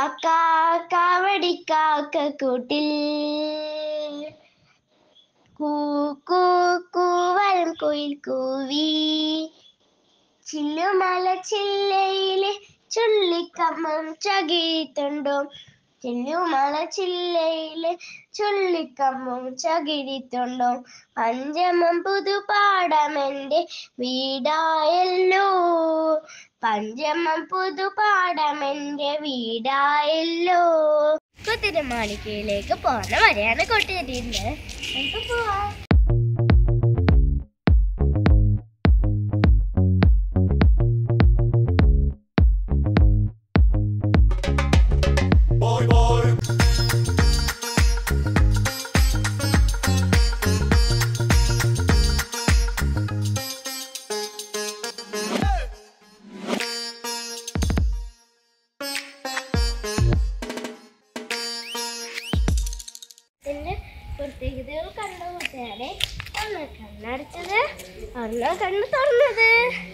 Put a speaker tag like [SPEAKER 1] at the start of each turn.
[SPEAKER 1] കാക്ക കാവടിക്കാക്ക കൂട്ടിൽ കൂ കൂ കൂവലും കുയിൽ കൂവി ചില്ലുമല ചില്ലയിലെ ചുള്ളിക്കമ്മം ചകിരിത്തുണ്ടും ചില്ലുമല ചില്ലയിലെ ചുള്ളിക്കമ്മും ചകിരിത്തുണ്ടും പഞ്ചമം പുതുപാടമെന്റെ വീടായല്ലോ പഞ്ചമം പുതുപാടമെന്റെ വീടായല്ലോ കുതിരമാളികയിലേക്ക് പോണ വരെയാണ് കൊട്ടിയിരുന്നത് നമുക്ക് പോവാം
[SPEAKER 2] Boy, boy.
[SPEAKER 1] ഇതിന്റെ പ്രത്യേകതകൾ കണ്ട കൂട്ടുകാരെ ഒന്ന് കണ്ണടച്ചത് ഒന്ന് കണ്ണ് തുറന്നത്